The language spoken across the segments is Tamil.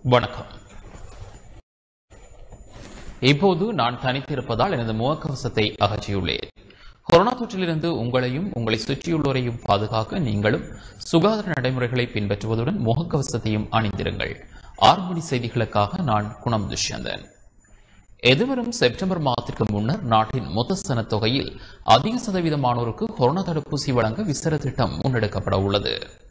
வணக்கம் இப்போது நான் தனித்திருப்பதால் எனது முகக்கவசத்தை அகற்றியுள்ளேன் கொரோனா தொற்றிலிருந்து உங்களையும் உங்களை சுற்றியுள்ளோரையும் பாதுகாக்க நீங்களும் சுகாதார நடைமுறைகளை பின்பற்றுவதுடன் முகக்கவசத்தையும் அணிந்திருங்கள் ஆறு மணி செய்திகளுக்காக நான் குணம் துஷ்யந்தன் எதிர்வரும் செப்டம்பர் மாதத்திற்கு முன்னர் நாட்டின் மொத்த சனத்தொகையில் அதிக சதவீதமானோருக்கு கொரோனா தடுப்பூசி வழங்க விசேட திட்டம் முன்னெடுக்கப்பட உள்ளது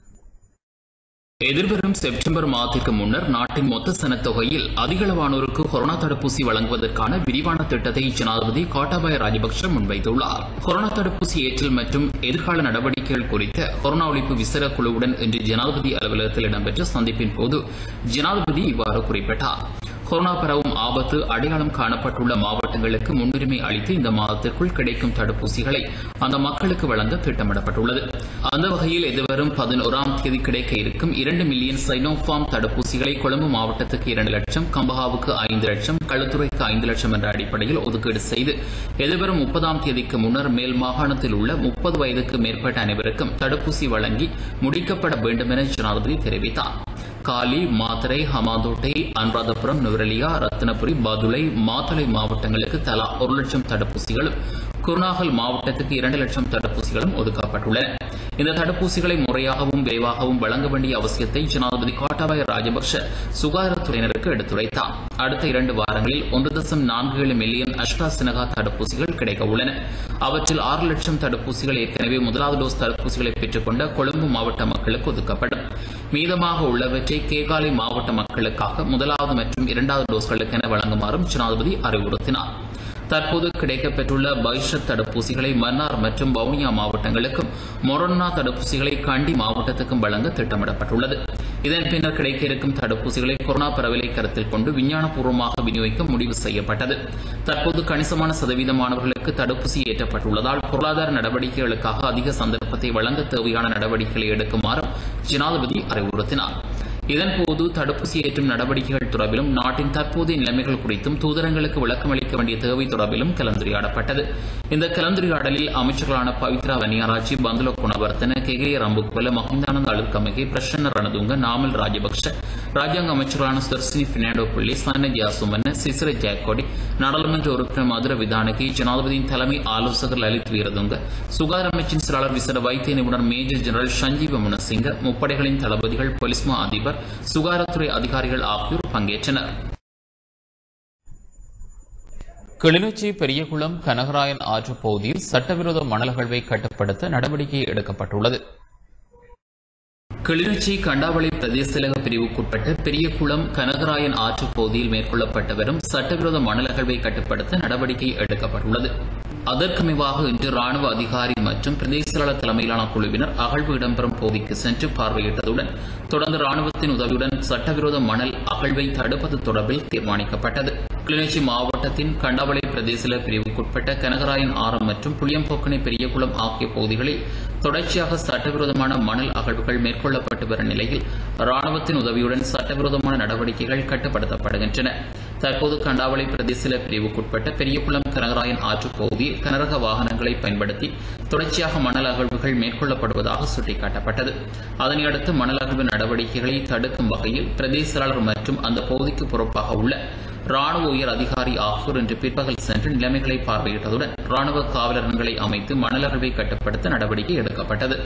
எதிர்வரும் செப்டம்பர் மாதத்திற்கு முன்னர் நாட்டின் மொத்த சனத்தொகையில் அதிகளவானோருக்கு கொரோனா தடுப்பூசி வழங்குவதற்கான விரிவான திட்டத்தை ஜனாதிபதி கோட்டாபய ராஜபக்ஷ முன்வைத்துள்ளார் கொரோனா தடுப்பூசி ஏற்றல் மற்றும் எதிர்கால நடவடிக்கைகள் குறித்த கொரோனா ஒழிப்பு விசேட குழுவுடன் இன்று ஜனாதிபதி அலுவலகத்தில் இடம்பெற்ற சந்திப்பின் போது ஜனாதிபதி இவ்வாறு குறிப்பிட்டார் கொரோனா பரவும் ஆபத்து அடையாளம் காணப்பட்டுள்ள மாவட்டங்களுக்கு முன்னுரிமை அளித்து இந்த மாதத்திற்குள் கிடைக்கும் தடுப்பூசிகளை அந்த மக்களுக்கு வழங்க திட்டமிடப்பட்டுள்ளது அந்த வகையில் எதிர்வரும் பதினோராம் தேதி கிடைக்க இருக்கும் இரண்டு மில்லியன் சைனோஃபார்ம் தடுப்பூசிகளை கொழும்பு மாவட்டத்துக்கு இரண்டு லட்சம் கம்பஹாவுக்கு ஐந்து லட்சம் களுத்துறைக்கு ஐந்து லட்சம் என்ற அடிப்படையில் ஒதுக்கீடு செய்து எதிர்வரும் முப்பதாம் தேதிக்கு முன்னர் மேல் மாகாணத்தில் உள்ள முப்பது வயதுக்கு மேற்பட்ட அனைவருக்கும் தடுப்பூசி வழங்கி முடிக்கப்பட வேண்டும் என ஜனாதிபதி தெரிவித்தார் காலி மாத்தரை ஹமாதோட்டை அனுராதபுரம் நுவரெலியா ரத்தினபுரி பதுளை மாத்தளை மாவட்டங்களுக்கு தலா ஒரு லட்சம் தடுப்பூசிகளும் குருநாகல் மாவட்டத்துக்கு இரண்டு லட்சம் தடுப்பூசிகளும் ஒதுக்கப்பட்டுள்ளன இந்த தடுப்பூசிகளை முறையாகவும் விரைவாகவும் வழங்க வேண்டிய அவசியத்தை ஜனாதிபதி கோட்டாபய ராஜபக்ஷ சுகாதாரத்துறையினருக்கு எடுத்துரைத்தார் அடுத்த இரண்டு வாரங்களில் ஒன்று தசம் நான்கு ஏழு மில்லியன் அஷ்டாசினகா தடுப்பூசிகள் கிடைக்க உள்ளன அவற்றில் ஆறு லட்சம் தடுப்பூசிகள் ஏற்கனவே முதலாவது டோஸ் தடுப்பூசிகளை பெற்றுக்கொண்ட கொழும்பு மாவட்ட மக்களுக்கு ஒதுக்கப்படும் மீதமாக உள்ளவற்றை கேகாலை மாவட்ட மக்களுக்காக முதலாவது மற்றும் இரண்டாவது டோஸ்களுக்கென வழங்குமாறும் ஜனாதிபதி அறிவுறுத்தினார் தற்போது கிடைக்கப்பெற்றுள்ள பைஷத் தடுப்பூசிகளை மன்னார் மற்றும் வவுனியா மாவட்டங்களுக்கும் மொரன்னா தடுப்பூசிகளை கண்டி மாவட்டத்துக்கும் வழங்க திட்டமிடப்பட்டுள்ளது இதன் பின்னர் கிடைக்க இருக்கும் தடுப்பூசிகளை கொரோனா பரவலை கருத்தில் கொண்டு விஞ்ஞானபூர்வமாக விநியோகிக்க முடிவு செய்யப்பட்டது தற்போது கணிசமான சதவீதமானவர்களுக்கு தடுப்பூசி ஏற்றப்பட்டுள்ளதால் பொருளாதார நடவடிக்கைகளுக்காக அதிக சந்தர்ப்பத்தை வழங்க தேவையான நடவடிக்கைகளை எடுக்குமாறும் ஜனாதிபதி அறிவுறுத்தினார் இதன்போது தடுப்பூசி ஏற்றும் நடவடிக்கைகள் தொடர்பிலும் நாட்டின் தற்போதைய நிலைமைகள் குறித்தும் தூதரங்களுக்கு விளக்கம் அளிக்க வேண்டிய தேவை தொடர்பிலும் கலந்துரையாடப்பட்டது இந்த கலந்துரையாடலில் அமைச்சர்களான பவித்ரா வன்னியாராட்சி பந்துல குணவர்த்தன கெகே ரம்புக்வல மஹிந்தானந்த அழுக்கமிகை பிரசன்ன ரணதுங்க நாமல் ராஜபக்ஷ ராஜாங்க அமைச்சர்களான சுதர்சினி பினாண்டோ பிள்ளை சன்ன ஜாசுமன்ன சிசிர ஜாக்கோடி நாடாளுமன்ற உறுப்பினர் மதுர விதானகி ஜனாதிபதியின் தலைமை ஆலோசகர் லலித் வீரதுங்க சுகாதார அமைச்சின் செயலாளர் விசேட வைத்திய நிபுணர் மேஜர் ஜெனரல் சஞ்சீவ முனசிங்க முப்படைகளின் தளபதிகள் பொலிஸ் மா அதிபர் சுகாதாரத்துறை அதிகாரிகள் ஆகியோர் பங்கேற்றனர் கிளிநொச்சி பெரியகுளம் கனகராயன் ஆற்று பகுதியில் சட்டவிரோத மணல் அகழ்வை கட்டுப்படுத்த நடவடிக்கை எடுக்கப்பட்டுள்ளது கிளிநொச்சி கண்டாவளி பிரதேச செயலக பிரிவுக்குட்பட்ட பெரியகுளம் கனகராயன் ஆற்று பகுதியில் மேற்கொள்ளப்பட்டு வரும் சட்டவிரோத மணல் அகழ்வை கட்டுப்படுத்த நடவடிக்கை எடுக்கப்பட்டுள்ளது அதற்கமைவாக இன்று ராணுவ அதிகாரி மற்றும் பிரதேச செயலாளர் தலைமையிலான குழுவினர் அகழ்வு இடம்பெறும் பகுதிக்கு சென்று பார்வையிட்டதுடன் தொடர்ந்து ராணுவத்தின் உதவியுடன் சட்டவிரோத மணல் அகழ்வை தடுப்பது தொடர்பில் தீர்மானிக்கப்பட்டது கிளிநொச்சி மாவட்டத்தின் கண்டாவளை பிரதேச பிரிவுக்குட்பட்ட கனகராயன் ஆரம் மற்றும் புளியம்போக்கனை பெரியகுளம் ஆகிய பகுதிகளில் தொடர்ச்சியாக சட்டவிரோதமான மணல் அகழ்வுகள் மேற்கொள்ளப்பட்டு வரும் நிலையில் ராணுவத்தின் உதவியுடன் சட்டவிரோதமான நடவடிக்கைகள் கட்டுப்படுத்தப்படுகின்றன தற்போது கண்டாவளை பிரதேச பிரிவுக்குட்பட்ட பெரியகுளம் கனகராயன் ஆற்று பகுதியில் கனரக வாகனங்களை பயன்படுத்தி தொடர்ச்சியாக மணல் அகழ்வுகள் மேற்கொள்ளப்படுவதாக சுட்டிக்காட்டப்பட்டது அதனையடுத்து மணல் அகழ்வு நடவடிக்கைகளை தடுக்கும் வகையில் பிரதேச செயலாளர் மற்றும் அந்த பகுதிக்கு பொறுப்பாக உள்ள ராணுவ உயர் அதிகாரி ஆகியோர் இன்று பிற்பகல் சென்று நிலைமைகளை பார்வையிட்டதுடன் ராணுவ காவலர்களை அமைத்து மணல் அகழ்வை கட்டுப்படுத்த நடவடிக்கை எடுக்கப்பட்டது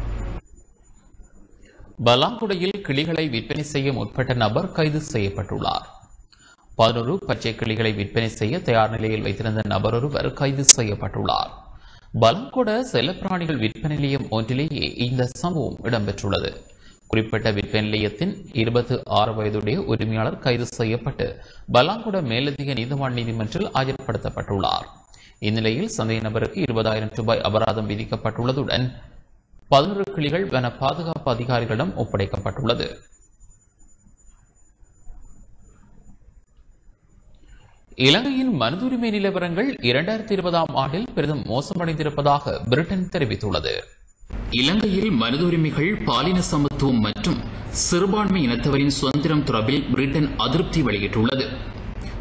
பலாங்குடையில் கிளிகளை விற்பனை செய்ய முற்பட்ட நபர் கைது செய்யப்பட்டுள்ளார் பதினொரு பச்சை கிளிகளை விற்பனை செய்ய தயார் நிலையில் வைத்திருந்த நபர் ஒருவர் கைது செய்யப்பட்டுள்ளார் பலங்கொட செல்லப்பிராணிகள் விற்பனை நிலையம் ஒன்றிலேயே இந்த சம்பவம் இடம்பெற்றுள்ளது குறிப்பிட்ட விற்பனை நிலையத்தின் இருபத்தி ஆறு வயதுடைய உரிமையாளர் கைது செய்யப்பட்டு பலாங்குட மேலதிக நீதிவான் நீதிமன்றில் ஆஜர்படுத்தப்பட்டுள்ளார் இந்நிலையில் சந்தேக நபருக்கு இருபதாயிரம் ரூபாய் அபராதம் விதிக்கப்பட்டுள்ளதுடன் பதினொரு கிளிகள் வன பாதுகாப்பு அதிகாரிகளிடம் ஒப்படைக்கப்பட்டுள்ளது இலங்கையின் மனிதுரிமை நிலவரங்கள் இரண்டாயிரத்தி இருபதாம் ஆண்டில் பெரிதும் மோசமடைந்திருப்பதாக பிரிட்டன் தெரிவித்துள்ளது இலங்கையில் மனித உரிமைகள் பாலின சமத்துவம் மற்றும் சிறுபான்மை இனத்தவரின் சுதந்திரம் தொடர்பில் பிரிட்டன் அதிருப்தி வெளியிட்டுள்ளது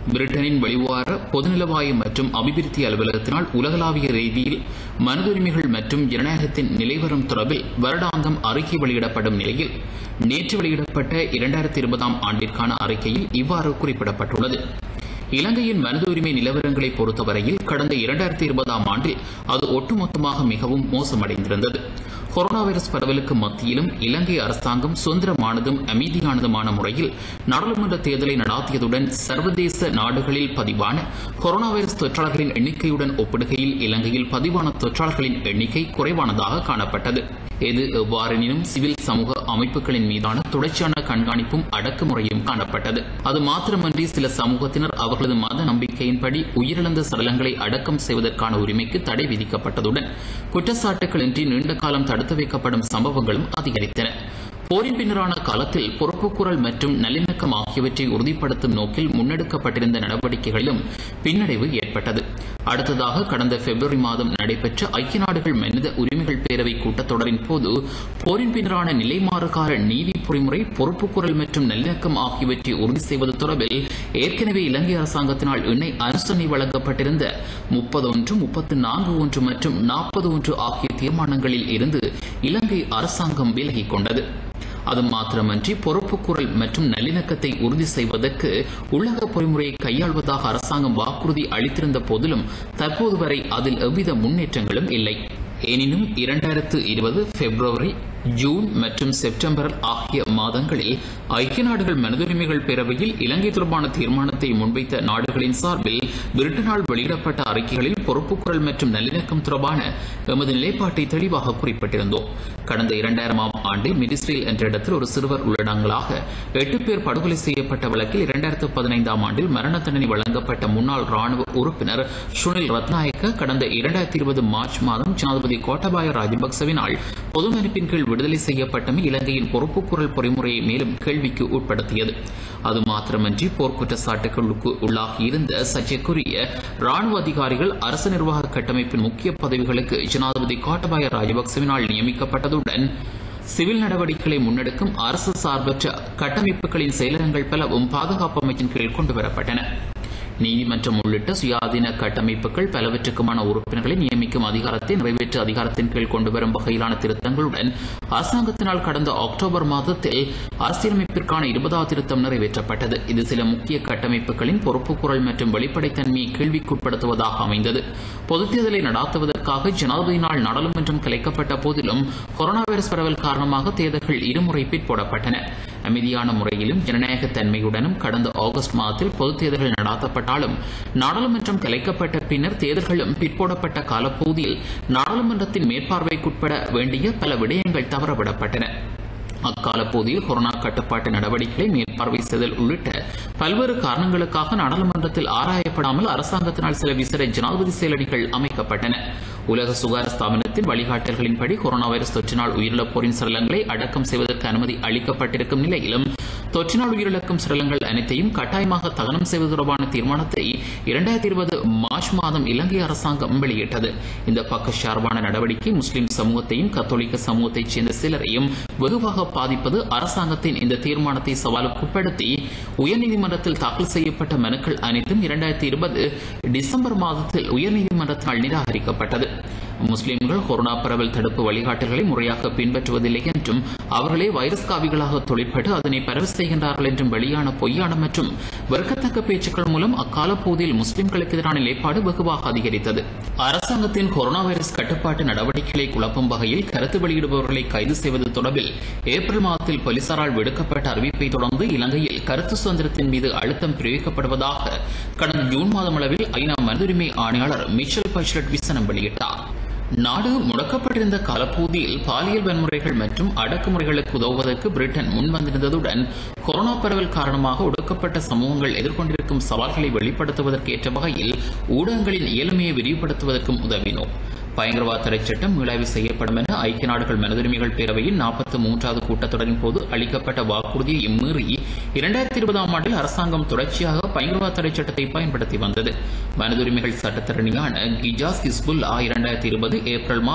பிரிட்டனின் வெளிவார பொதுநலவாயு மற்றும் அபிவிருத்தி அலுவலகத்தினால் உலகளாவிய ரீதியில் மனித உரிமைகள் மற்றும் ஜனநாயகத்தின் நிலைவரம் தொடர்பில் வருடாந்தம் அறிக்கை வெளியிடப்படும் நிலையில் நேற்று வெளியிடப்பட்ட இரண்டாயிரத்தி இருபதாம் ஆண்டிற்கான அறிக்கையில் இவ்வாறு குறிப்பிடப்பட்டுள்ளது இலங்கையின் மனித உரிமை நிலவரங்களை பொறுத்தவரையில் கடந்த இரண்டாயிரத்தி இருபதாம் ஆண்டில் அது ஒட்டுமொத்தமாக மிகவும் மோசமடைந்திருந்தது கொரோனா வைரஸ் பரவலுக்கு மத்தியிலும் இலங்கை அரசாங்கம் சுதந்திரமானதும் அமைதியானதுமான முறையில் நாடாளுமன்ற தேர்தலை நடாத்தியதுடன் சர்வதேச நாடுகளில் பதிவான கொரோனா வைரஸ் தொற்றாளர்களின் எண்ணிக்கையுடன் ஒப்பிடுகையில் இலங்கையில் பதிவான தொற்றாளர்களின் எண்ணிக்கை குறைவானதாக காணப்பட்டது எது எவ்வாறெனினும் சிவில் சமூக அமைப்புகளின் மீதான தொடர்ச்சியான கண்காணிப்பும் அடக்குமுறையும் காணப்பட்டது அது மாத்திரமன்றி சில சமூகத்தினர் அவர்களது மத நம்பிக்கையின்படி உயிரிழந்த சடலங்களை அடக்கம் செய்வதற்கான உரிமைக்கு தடை விதிக்கப்பட்டதுடன் குற்றச்சாட்டுகளின்றி நீண்ட காலம் தடுத்து வைக்கப்படும் சம்பவங்களும் அதிகரித்தன போரின் பின்னரான காலத்தில் பொறுப்புக்குரல் மற்றும் நல்லிணக்கம் ஆகியவற்றை உறுதிப்படுத்தும் நோக்கில் முன்னெடுக்கப்பட்டிருந்த நடவடிக்கைகளிலும் பின்னடைவு ஏற்பட்டது அடுத்ததாக கடந்த பிப்ரவரி மாதம் நடைபெற்ற ஐக்கிய நாடுகள் மனித உரிமைகள் பேரவை கூட்டத்தொடரின் போது போரின் பின்னரான நிலைமாறுகால நீதி பொறிமுறை பொறுப்புக்குரல் மற்றும் நல்லிணக்கம் ஆகியவற்றை உறுதி செய்வது தொடர்பில் ஏற்கனவே இலங்கை அரசாங்கத்தினால் இணை அனுசரணை வழங்கப்பட்டிருந்த முப்பது ஒன்று முப்பத்து நான்கு ஒன்று மற்றும் நாற்பது ஒன்று ஆகிய தீர்மானங்களில் இருந்து இலங்கை அரசாங்கம் விலகிக் கொண்டது அது மாத்திரமன்றி பொறுப்புக்குரல் மற்றும் நல்லிணக்கத்தை உறுதி செய்வதற்கு உலக பொறிமுறையை கையாள்வதாக அரசாங்கம் வாக்குறுதி அளித்திருந்த போதிலும் தற்போது வரை அதில் எவ்வித முன்னேற்றங்களும் இல்லை எனினும் இரண்டாயிரத்து இருபது பிப்ரவரி ஜூன் மற்றும் செப்டம்பர் ஆகிய மாதங்களில் ஐக்கிய நாடுகள் மனிதுரிமைகள் பேரவையில் இலங்கை தொடர்பான தீர்மானத்தை முன்வைத்த நாடுகளின் சார்பில் பிரிட்டனால் வெளியிடப்பட்ட அறிக்கைகளில் பொறுப்புக்குரல் மற்றும் நல்லிணக்கம் தொடர்பான எமது நிலைப்பாட்டை தெளிவாக குறிப்பிட்டிருந்தோம் கடந்த இரண்டாயிரமாம் ஆண்டு மினிஸ்ட்ரியில் என்ற இடத்தில் ஒரு சிறுவர் உள்ளடங்களாக எட்டு பேர் படுகொலை செய்யப்பட்ட வழக்கில் இரண்டாயிரத்து பதினைந்தாம் ஆண்டில் மரண தண்டனை வழங்கப்பட்ட முன்னாள் ராணுவ உறுப்பினர் சுனில் ரத்நாயக்க கடந்த இரண்டாயிரத்தி இருபது மார்ச் மாதம் ஜனாதிபதி கோட்டபாய ராஜபக்சவினால் பொது மன்னிப்பின் கீழ் விடுதலை செய்யப்பட்டமை இலங்கையின் பொறுப்புக்குரல் பொறிமுறையை மேலும் கேள்விக்கு உட்படுத்தியது அது மாத்திரமன்றி போர் குற்றச்சாட்டுகளுக்கு உள்ளாகியிருந்த சர்ச்சைக்குரிய ராணுவ அதிகாரிகள் அரசு நிர்வாக கட்டமைப்பின் முக்கிய பதவிகளுக்கு ஜனாதிபதி கோட்டபாய ராஜபக்சவினால் நியமிக்கப்பட்டதுடன் சிவில் நடவடிக்கைகளை முன்னெடுக்கும் அரசு சார்பற்ற கட்டமைப்புகளின் செயலகங்கள் பலவும் பாதுகாப்பு அமைச்சின் கீழ் கொண்டுவரப்பட்டன நீதிமன்றம் உள்ளிட்ட சுயாதீன கட்டமைப்புகள் பலவற்றுக்குமான உறுப்பினர்களை நியமிக்கும் அதிகாரத்தை நிறைவேற்று அதிகாரத்தின் கீழ் கொண்டுவரும் வகையிலான திருத்தங்களுடன் அரசாங்கத்தினால் கடந்த அக்டோபர் மாதத்தில் அரசியலமைப்பிற்கான இருபதாவது திருத்தம் நிறைவேற்றப்பட்டது இது சில முக்கிய கட்டமைப்புகளின் பொறுப்புக்குரல் மற்றும் வெளிப்படைத்தன்மையை கேள்விக்குட்படுத்துவதாக அமைந்தது பொதுத் தேர்தலை நடாத்துவதற்காக ஜனாதிபதியினால் நாடாளுமன்றம் கலைக்கப்பட்ட போதிலும் கொரோனா வைரஸ் பரவல் காரணமாக தேர்தல்கள் இருமுறை பிற்போடப்பட்டன அமைதியான முறையிலும் ஜனநாயக தன்மையுடனும் கடந்த ஆகஸ்ட் மாதத்தில் பொதுத் தேர்தல்கள் நடாத்தப்பட்டாலும் நாடாளுமன்றம் கலைக்கப்பட்ட பின்னர் தேர்தல்களும் பிற்போடப்பட்ட காலப்பகுதியில் நாடாளுமன்றத்தின் மேற்பார்வைக்குட்பட வேண்டிய பல விடயங்கள் தவறவிடப்பட்டன அக்கால பகுதியில் கொரோனா கட்டுப்பாட்டு நடவடிக்கைகளை மேற்பார்வை செய்தல் உள்ளிட்ட பல்வேறு காரணங்களுக்காக நாடாளுமன்றத்தில் ஆராயப்படாமல் அரசாங்கத்தினால் சில விசேட ஜனாதிபதி செயலடிகள் அமைக்கப்பட்டன உலக சுகாதார ஸ்தாபனத்தின் வழிகாட்டல்களின்படி கொரோனா வைரஸ் தொற்றினால் உயிரிழப்போரின் சடலங்களை அடக்கம் செய்வதற்கு அனுமதி அளிக்கப்பட்டிருக்கும் நிலையிலும் தொற்றினால் உயிரிழக்கும் சடலங்கள் அனைத்தையும் கட்டாயமாக தகனம் செய்வது தொடர்பான தீர்மானத்தை இரண்டாயிரத்தி இருபது மார்ச் மாதம் இலங்கை அரசாங்கம் வெளியிட்டது இந்த பக்கச்சார்பான நடவடிக்கை முஸ்லிம் சமூகத்தையும் கத்தோலிக்க சமூகத்தைச் சேர்ந்த சிலரையும் வெகுவாக பாதிப்பது அரசாங்கத்தின் இந்த தீர்மானத்தை சவாலுக்குட்படுத்தி உயர்நீதிமன்றத்தில் தாக்கல் செய்யப்பட்ட மனுக்கள் அனைத்தும் இரண்டாயிரத்தி இருபது டிசம்பர் மாதத்தில் உயர்நீதிமன்றத்தினால் நிராகரிக்கப்பட்டது முஸ்லிம்கள் கொரோனா பரவல் தடுப்பு வழிகாட்டல்களை முறையாக பின்பற்றுவதில்லை என்றும் அவர்களே வைரஸ் காவிகளாக தொழிற்பட்டு அதனை பரவ செய்கின்றார்கள் என்றும் வெளியான பொய்யான மற்றும் வெறுக்கத்தக்க பேச்சுக்கள் மூலம் அக்கால பகுதியில் முஸ்லிம்களுக்கு எதிரான நிலைப்பாடு வெகுவாக அதிகரித்தது அரசாங்கத்தின் கொரோனா வைரஸ் கட்டுப்பாட்டு நடவடிக்கைகளை குழப்பும் வகையில் கருத்து வெளியிடுபவர்களை கைது செய்வது தொடர்பில் ஏப்ரல் மாதத்தில் போலீசாரால் விடுக்கப்பட்ட அறிவிப்பை தொடர்ந்து இலங்கையில் கருத்து சுதந்திரத்தின் மீது அழுத்தம் பிரயோகிக்கப்படுவதாக கடந்த ஜூன் மாதம் அளவில் ஐநா மனிதுரிமை ஆணையாளர் மிச்சல் பச்லட் விசனம் வெளியிட்டார் நாடு முடக்கப்பட்டிருந்த காலப்பகுதியில் பாலியல் வன்முறைகள் மற்றும் அடக்குமுறைகளுக்கு உதவுவதற்கு பிரிட்டன் முன்வந்திருந்ததுடன் கொரோனா பரவல் காரணமாக ஒடுக்கப்பட்ட சமூகங்கள் எதிர்கொண்டிருக்கும் சவால்களை வெளிப்படுத்துவதற்கு ஏற்ற வகையில் ஊடகங்களின் இயலுமையை விரிவுபடுத்துவதற்கும் உதவினோம் பயங்கரவாத தடை சட்டம் மீளாய்வு செய்யப்படும் என ஐக்கிய நாடுகள் மனிதுரிமைகள் பேரவையின் நாற்பத்தி மூன்றாவது கூட்டத்தொடரின் போது அளிக்கப்பட்ட வாக்குறுதியை மீறி இரண்டாயிரத்தி இருபதாம் ஆண்டில் அரசாங்கம் தொடர்ச்சியாக பயங்கரவாத தடை சட்டத்தை பயன்படுத்தி வந்தது மனிதுரிமைகள் சட்டத்தரணியான கிஜாஸ் ஹிஸ்புல்லா இரண்டாயிரத்தி இருபது ஏப்ரல் மாதம்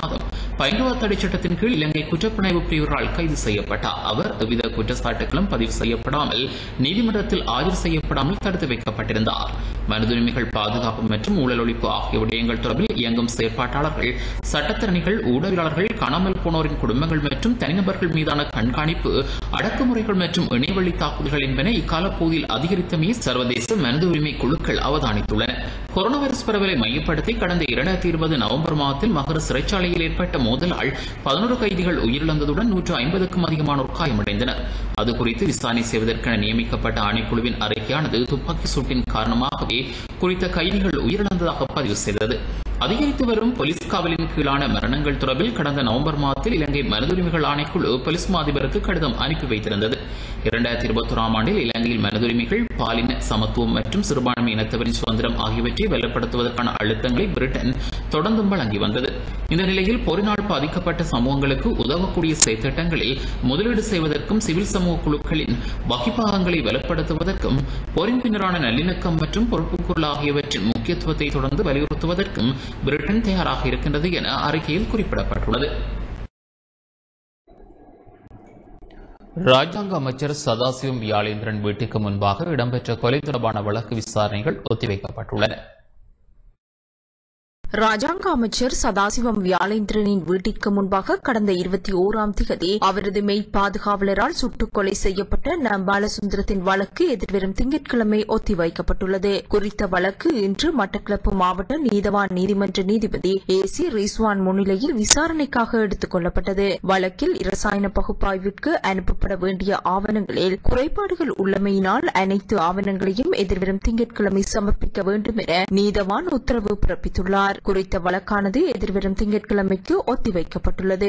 பயங்கரவாத தடை சட்டத்தின் கீழ் இலங்கை குற்றப்புலனாய்வு பிரிவரால் கைது செய்யப்பட்டார் அவர் எவ்வித குற்றச்சாட்டுகளும் பதிவு செய்யப்படாமல் நீதிமன்றத்தில் ஆஜர் செய்யப்படாமல் தடுத்து வைக்கப்பட்டிருந்தார் மனித உரிமைகள் பாதுகாப்பு மற்றும் ஊழல் ஒழிப்பு ஆகிய விடயங்கள் தொடர்பில் இயங்கும் செயற்பாட்டாளர்கள் சட்டத்தரணிகள் ஊடகவியலாளர்கள் காணாமல் போனோரின் குடும்பங்கள் மற்றும் தனிநபர்கள் மீதான கண்காணிப்பு அடக்குமுறைகள் மற்றும் இணையவழி தாக்குதல்கள் என்பன இக்காலப்பகுதியில் அதிகரித்தமையை சர்வதேச மனித உரிமை குழுக்கள் அவதானித்துள்ளன கொரோனா வைரஸ் பரவலை மையப்படுத்தி கடந்த இரண்டாயிரத்தி இருபது நவம்பர் மாதத்தில் மகர சிறைச்சாலையில் ஏற்பட்ட மோதலால் பதினோரு கைதிகள் உயிரிழந்ததுடன் நூற்று ஐம்பதுக்கும் அதிகமானோர் காயமடைந்தனர் அது குறித்து விசாரணை செய்வதற்கென நியமிக்கப்பட்ட ஆணைக்குழுவின் அறிக்கையானது துப்பாக்கி சூட்டின் காரணமாகவே குறித்த கைதிகள் உயிரிழந்ததாக பதிவு செய்தது அதிகரித்து வரும் போலீஸ் காவலின் கீழான மரணங்கள் தொடர்பில் கடந்த நவம்பர் மாதத்தில் இலங்கை மனித உரிமைகள் ஆணைக்குழு போலீஸ் மாதிபருக்கு கடிதம் அனுப்பி வைத்திருந்தது இரண்டாயிரத்தி இருபத்தோராம் ஆண்டில் இலங்கையில் மனித உரிமைகள் பாலின சமத்துவம் மற்றும் சிறுபான்மை இனத்தவரின் சுதந்திரம் ஆகியவற்றை வலுப்படுத்துவதற்கான அழுத்தங்களை பிரிட்டன் தொடர்ந்தும் வழங்கி வந்தது இந்த நிலையில் போரினால் பாதிக்கப்பட்ட சமூகங்களுக்கு உதவக்கூடிய செயற்திட்டங்களில் முதலீடு செய்வதற்கும் சிவில் சமூக குழுக்களின் வகிப்பாகங்களை வலுப்படுத்துவதற்கும் போரின் பின்னரான நல்லிணக்கம் மற்றும் பொறுப்புக்கூறல் ஆகியவற்றின் முக்கியத்துவத்தை தொடர்ந்து வலியுறுத்துவதற்கும் பிரிட்டன் தயாராக இருக்கின்றது என அறிக்கையில் குறிப்பிடப்பட்டுள்ளது ராஜாங்க அமைச்சர் சதாசிவம் வியாளேந்திரன் வீட்டுக்கு முன்பாக இடம்பெற்ற கொலை தொடர்பான வழக்கு விசாரணைகள் ஒத்திவைக்கப்பட்டுள்ளன ராஜாங்க அமைச்சர் சதாசிவம் வியாளேந்திரனின் வீட்டிற்கு முன்பாக கடந்த இருபத்தி ஓராம் திகதி அவரது மெய் பாதுகாவலரால் சுட்டுக் கொலை செய்யப்பட்ட ந பாலசுந்தரத்தின் வழக்கு எதிர்வரும் திங்கட்கிழமை ஒத்திவைக்கப்பட்டுள்ளது குறித்த வழக்கு இன்று மட்டக்களப்பு மாவட்ட நீதவான் நீதிமன்ற நீதிபதி ஏ சி ரிஸ்வான் முன்னிலையில் விசாரணைக்காக எடுத்துக் கொள்ளப்பட்டது வழக்கில் இரசாயன பகுப்பாய்விற்கு அனுப்பப்பட வேண்டிய ஆவணங்களில் குறைபாடுகள் உள்ளமையினால் அனைத்து ஆவணங்களையும் எதிர்வரும் திங்கட்கிழமை சமர்ப்பிக்க வேண்டும் என நீதவான் உத்தரவு பிறப்பித்துள்ளார் குறித்த வழக்கானது எதிர்வரும் திங்கட்கிழமைக்கு ஒத்திவைக்கப்பட்டுள்ளது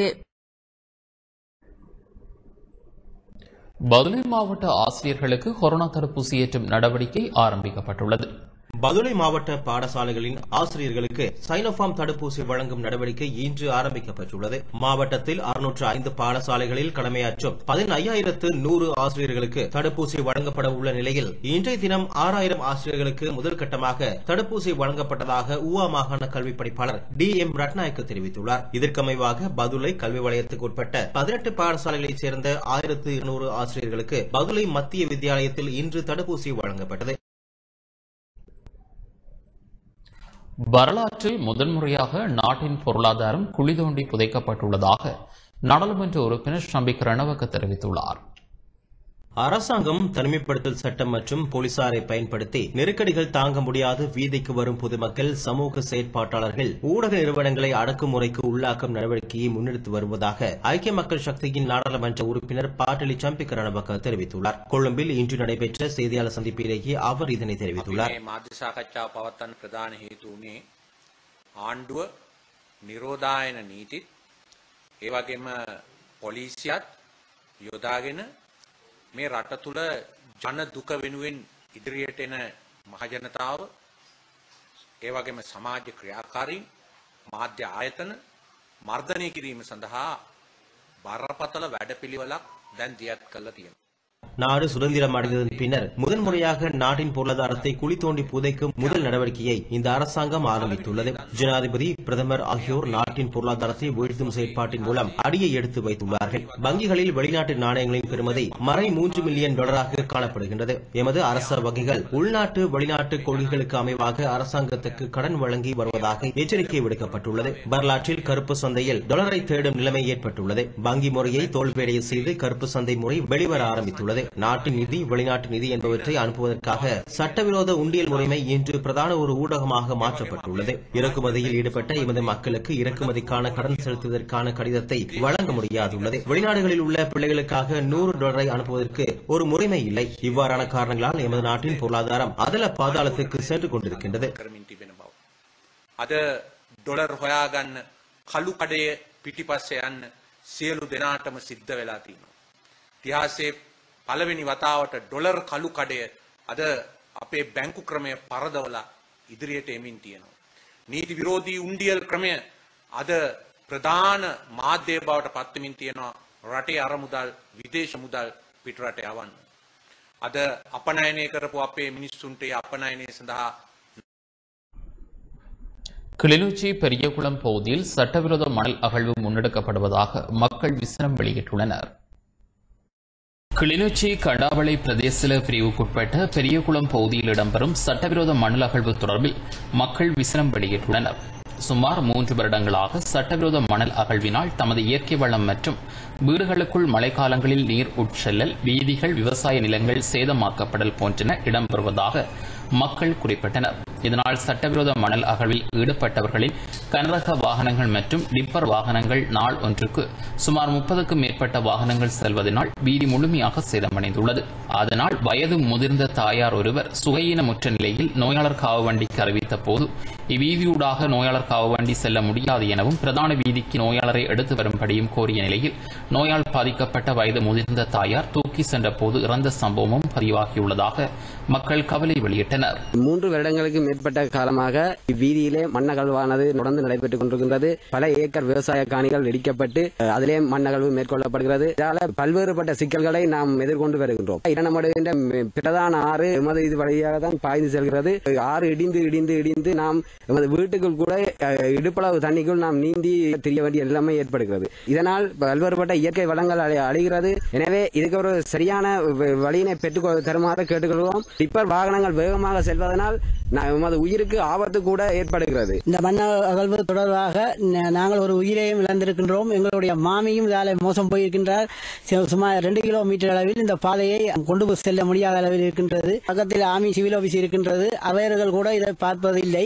பதுளை மாவட்ட ஆசிரியர்களுக்கு கொரோனா தடுப்பூசி ஏற்றும் நடவடிக்கை ஆரம்பிக்கப்பட்டுள்ளது பதுளை மாவட்ட பாடசாலைகளின் ஆசிரியர்களுக்கு சைனோஃபார்ம் தடுப்பூசி வழங்கும் நடவடிக்கை இன்று ஆரம்பிக்கப்பட்டுள்ளது மாவட்டத்தில் அறுநூற்று ஐந்து பாடசாலைகளில் கடமையாற்றும் பதினையாயிரத்து நூறு ஆசிரியர்களுக்கு தடுப்பூசி வழங்கப்பட உள்ள நிலையில் இன்றைய தினம் ஆறாயிரம் ஆசிரியர்களுக்கு முதற்கட்டமாக தடுப்பூசி வழங்கப்பட்டதாக ஊவா மாகாண கல்வி படிப்பாளர் டி எம் ரட்நாயக்கு தெரிவித்துள்ளார் இதற்கமைவாக பதுளை கல்வி வலயத்துக்கு உட்பட்ட பதினெட்டு பாடசாலைகளைச் சேர்ந்த ஆயிரத்து இருநூறு ஆசிரியர்களுக்கு பதுளை மத்திய வித்தியாலயத்தில் இன்று தடுப்பூசி வழங்கப்பட்டது வரலாற்றில் முதன்முறையாக நாட்டின் பொருளாதாரம் குழி தோண்டி புதைக்கப்பட்டுள்ளதாக நாடாளுமன்ற உறுப்பினர் ஷம்பிக் ரணவக்க தெரிவித்துள்ளார் அரசாங்கம் தனிமைப்படுத்தல் சட்டம் மற்றும் போலீசாரை பயன்படுத்தி நெருக்கடிகள் தாங்க முடியாது வீதிக்கு வரும் பொதுமக்கள் சமூக செயற்பாட்டாளர்கள் ஊடக நிறுவனங்களை அடக்குமுறைக்கு உள்ளாக்கும் நடவடிக்கையை முன்னெடுத்து வருவதாக ஐக்கிய மக்கள் சக்தியின் நாடாளுமன்ற உறுப்பினர் பாட்டலி சம்பிக்க ரணபக்க தெரிவித்துள்ளார் கொழும்பில் இன்று நடைபெற்ற செய்தியாளர் சந்திப்பிலேயே அவர் இதனை தெரிவித்துள்ளார் මේ මාධ්‍ය සාකච්ඡාව පවත්වන්න ප්‍රධාන හේතු වුණේ ආණ්ඩුව නිරෝධායන නීතිත් ඒ වගේම පොලිසියත් යොදාගෙන මේ රට තුළ ජන දුක වෙනුවෙන් ඉදිරියට එන මහජනතාව ඒ වගේම සමාජ ක්‍රියාකාරීන් මාධ්‍ය ආයතන මර්ධනය කිරීම සඳහා බරපතල වැඩපිළිවෙලක් දැන් දියත් කළා තියෙනවා. நாடு சுதந்திரம் அடைந்ததன் பின்னர் முதன்முறையாக நாட்டின் பொருளாதாரத்தை குழி தோண்டி புதைக்கும் முதல் நடவடிக்கையை இந்த அரசாங்கம் ஆரம்பித்துள்ளது ஜனாதிபதி பிரதமர் ஆகியோர் நாட்டின் பொருளாதாரத்தை வீழ்த்தும் செயற்பாட்டின் மூலம் அடியை எடுத்து வைத்துள்ளார்கள் வங்கிகளில் வெளிநாட்டு நாணயங்களின் பெறுமதி மறை மூன்று மில்லியன் டாலராக காணப்படுகின்றது எமது அரச வங்கிகள் உள்நாட்டு வெளிநாட்டு கொள்கைகளுக்கு அமைவாக அரசாங்கத்துக்கு கடன் வழங்கி வருவதாக எச்சரிக்கை விடுக்கப்பட்டுள்ளது வரலாற்றில் கருப்பு சந்தையில் டாலரை தேடும் நிலைமை ஏற்பட்டுள்ளது வங்கி முறையை தோல்வியடைய செய்து கருப்பு சந்தை முறை வெளிவர ஆரம்பித்துள்ளது நாட்டு நிதி வெளிநாட்டு நிதி என்பவற்றை அனுப்புவதற்காக சட்டவிரோத உண்டியல் முறைமை இன்று பிரதான ஒரு ஊடகமாக மாற்றப்பட்டுள்ளது இறக்குமதியில் ஈடுபட்ட எமது மக்களுக்கு இறக்குமதிக்கான கடன் செலுத்துவதற்கான கடிதத்தை வழங்க முடியாதுள்ளது வெளிநாடுகளில் உள்ள பிள்ளைகளுக்காக நூறு டாலரை அனுப்புவதற்கு ஒரு முறைமை இல்லை இவ்வாறான காரணங்களால் எமது நாட்டின் பொருளாதாரம் அதல பாதாளத்துக்கு சென்று கொண்டிருக்கின்றது කරමින් තිබෙන බව. අද ඩොලර් හොයාගන්න කළු කඩය පිටිපස්සේ යන්න සියලු දෙනාටම සිද්ධ වෙලා තියෙනවා. ඉතිහාසයේ පළවෙනි වතාවට ඩොලර් කළු කඩය අද අපේ බැංකු ක්‍රමය පරදවලා ඉදිරියට එමින් තියෙනවා. නීති විරෝධී උන්ඩියල් ක්‍රමය අද ප්‍රධාන මාධ්‍යය බවට පත්වමින් තියෙනවා රටේ අරමුදල් විදේශ මුදල් පිටරට යවන්න. අද අපනයනය කරපු අපේ මිනිස්සුන්ට ඒ අපනයනය සඳහා கிளிநொச்சி பெரியகுளம் பகுதியில் சட்டவிரோத மணல் அகழ்வு முன்னெடுக்கப்படுவதாக மக்கள் விசனம் வெளியிட்டுள்ளனர் கிளிநொச்சி கடாவளை பிரதேச பிரிவுக்குட்பட்ட பெரியகுளம் பகுதியில் இடம்பெறும் சட்டவிரோத மணல் அகழ்வு தொடர்பில் மக்கள் விசனம் வெளியிட்டுள்ளனர் சுமார் மூன்று வருடங்களாக சட்டவிரோத மணல் அகழ்வினால் தமது இயற்கை வளம் மற்றும் வீடுகளுக்குள் மழைக்காலங்களில் நீர் உட்செல்லல் வீதிகள் விவசாய நிலங்கள் சேதமாக்கப்படல் போன்றன இடம்பெறுவதாக மக்கள் குறிப்பிட்டனர் இதனால் சட்டவிரோத மணல் அகழ்வில் ஈடுபட்டவர்களின் கனரக வாகனங்கள் மற்றும் டிப்பர் வாகனங்கள் நாள் ஒன்றுக்கு சுமார் முப்பதுக்கும் மேற்பட்ட வாகனங்கள் செல்வதனால் வீதி முழுமையாக சேதமடைந்துள்ளது அதனால் வயது முதிர்ந்த தாயார் ஒருவர் சுகையினமுற்ற நிலையில் நோயாளர் காவு வண்டிக்கு அறிவித்த போது இவ்வீதியூடாக நோயாளர் காவு வண்டி செல்ல முடியாது எனவும் பிரதான வீதிக்கு நோயாளரை எடுத்து வரும்படியும் கோரிய நிலையில் நோயால் பாதிக்கப்பட்ட வயது முதிர்ந்த தாயார் தூக்கி சென்ற போது இறந்த சம்பவமும் பதிவாகியுள்ளதாக மக்கள் கவலை வெளியிட்டனர் மூன்று வருடங்களுக்கு மேற்பட்ட காலமாக இவ்வீதியிலே மண்ணகழ்வானது தொடர்ந்து நடைபெற்றுக் கொண்டிருக்கின்றது பல ஏக்கர் விவசாய காணிகள் இடிக்கப்பட்டு அஹ், அதிலே மண்ணகழ்வு மேற்கொள்ளப்படுகிறது இதனால பல்வேறுபட்ட சிக்கல்களை நாம் எதிர்கொண்டு வருகின்றோம் இரணமடுகின்ற மி- பிரதான ஆறு எமது இது வழியாக தான் பாய்ந்து செல்கிறது ஆறு இடிந்து இடிந்து இடிந்து நாம் எமது வீட்டுக்குள் கூட அஹ், இடுப்பளவு தண்ணிக்குள் நாம் நீந்தி திரிய வேண்டிய நிலைமை ஏற்படுகிறது இதனால் பல்வேறுபட்ட இயற்கை வளங்கள் அழி- அழிகிறது எனவே இதுக்கு ஒரு சரியான வ- வழியினை பெற்றுக் கொ- தருமாறு கேட்டுக்கொள்வோம் டிப்பர் வாகனங்கள் வேகமாக செல்வதனால் ந- எமது உயிருக்கு ஆபத்து கூட ஏற்படுகிறது இந்த மண்ண அகழ்வு தொடர்பாக ந- நாங்கள் ஒரு உயிரையும் இழந்திருக்கின்றோம் எங்களுடைய மாமியும் இதால மோசம் போயிருக்கின்றார் சு- சுமார் ரெண்டு கிலோமீட்டர் அளவில் இந்த பாதையை கொண்டு போய் செல்ல முடியாத அளவில் இருக்கின்றது பக்கத்தில் ஆமி சிவில் ஆபீஸ் இருக்கின்றது அவர்கள் கூட இதை பார்ப்பதில்லை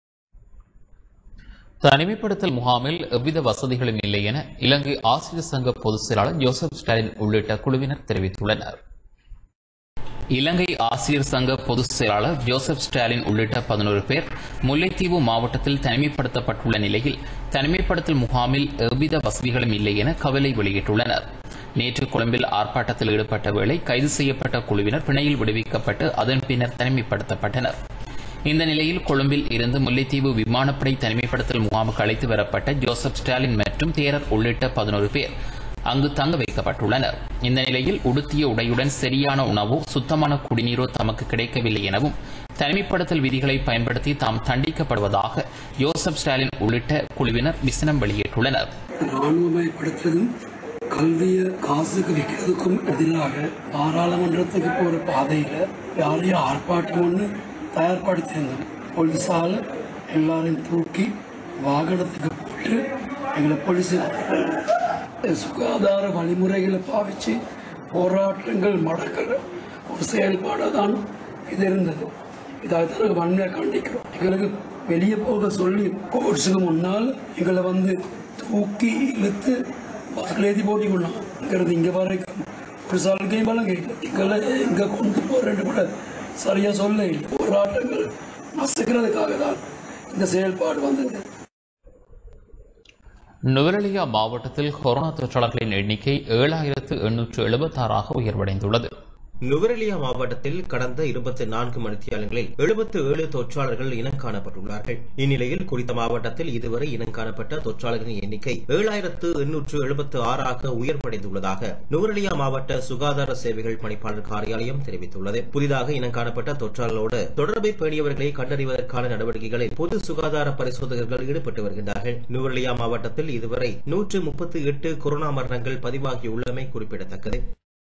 தனிமைப்படுத்தல் முகாமில் எவ்வித வசதிகளும் இல்லை என இலங்கை ஆசிரியர் சங்க பொதுச் செயலாளர் ஜோசப் ஸ்டாலின் உள்ளிட்ட குழுவினர் தெரிவித்துள்ளனர் இலங்கை ஆசிரியர் சங்க பொதுச் செயலாளர் ஜோசப் ஸ்டாலின் உள்ளிட்ட பதினோரு பேர் முல்லைத்தீவு மாவட்டத்தில் தனிமைப்படுத்தப்பட்டுள்ள நிலையில் தனிமைப்படுத்தல் முகாமில் எவ்வித வசதிகளும் இல்லை என கவலை வெளியிட்டுள்ளனர் நேற்று கொழும்பில் ஆர்ப்பாட்டத்தில் ஈடுபட்ட வேளை கைது செய்யப்பட்ட குழுவினர் பிணையில் விடுவிக்கப்பட்டு அதன் பின்னர் தனிமைப்படுத்தப்பட்டனர் இந்த நிலையில் கொழும்பில் இருந்து முல்லைத்தீவு விமானப்படை தனிமைப்படுத்தல் முகாமுக்கு அழைத்து வரப்பட்ட ஜோசப் ஸ்டாலின் மற்றும் தேரர் உள்ளிட்ட பதினோரு பேர் அங்கு தங்க வைக்கப்பட்டுள்ளனர் இந்த நிலையில் உடுத்திய உடையுடன் சரியான உணவோ சுத்தமான குடிநீரோ தமக்கு கிடைக்கவில்லை எனவும் தனிமைப்படுத்தல் விதிகளை பயன்படுத்தி தாம் தண்டிக்கப்படுவதாக ஜோசப் ஸ்டாலின் உள்ளிட்ட குழுவினர் விசனம் வெளியிட்டுள்ளனர் ராணுவமயப்படுத்துவதும் கல்வியை காசுக்கு விற்கிறதுக்கும் எதிராக பாராளுமன்றத்துக்கு போற பாதையில யாரையும் ஆர்ப்பாட்டம் ஒன்று தயார்படுத்தியிருந்தோம் போலீஸால் எல்லாரையும் தூக்கி வாகனத்துக்கு போட்டு எங்களை போலீஸ் சுகாதார வழிமுறைகளை பாவிச்சு போராட்டங்கள் மடக்கிற ஒரு செயல்பாடாக தான் இது இருந்தது இதாக தான் வன்மையாக கண்டிக்கிறோம் எங்களுக்கு வெளியே போக சொல்லி கோர்ட்ஸுக்கு முன்னால் எங்களை வந்து தூக்கி இழுத்து பஸ்ல ஏற்றி போட்டி கொண்டாங்க இங்கிறது இங்கே வரைக்கும் ஒரு சலுகையும் பலம் கேட்கல எங்களை எங்கே கொண்டு போறேன்னு கூட சரியா சொல்ல இல்லை போராட்டங்கள் நசுக்கிறதுக்காக தான் இந்த செயல்பாடு வந்தது நுவரெலியா மாவட்டத்தில் கொரோனா தொற்றாளர்களின் எண்ணிக்கை ஏழாயிரத்து எண்ணூற்று எழுபத்தாறாக உயர்வடைந்துள்ளது நுவரெலியா மாவட்டத்தில் கடந்த இருபத்தி நான்கு மணித்தியாலங்களில் எழுபத்து ஏழு தொற்றாளர்கள் இனம் காணப்பட்டுள்ளார்கள் இந்நிலையில் குறித்த மாவட்டத்தில் இதுவரை இனம் காணப்பட்ட தொற்றாளர்களின் எண்ணிக்கை ஏழாயிரத்து எண்ணூற்று எழுபத்து ஆறாக உயர்வடைந்துள்ளதாக நுவரெலியா மாவட்ட சுகாதார சேவைகள் பணிப்பாளர் காரியாலயம் தெரிவித்துள்ளது புதிதாக இனம் காணப்பட்ட தொற்றாளர்களோடு தொடர்பை பேணியவர்களை கண்டறிவதற்கான நடவடிக்கைகளில் பொது சுகாதார பரிசோதகர்கள் ஈடுபட்டு வருகின்றார்கள் நுவரெலியா மாவட்டத்தில் இதுவரை நூற்று முப்பத்தி எட்டு கொரோனா மரணங்கள் பதிவாகியுள்ளமை குறிப்பிடத்தக்கது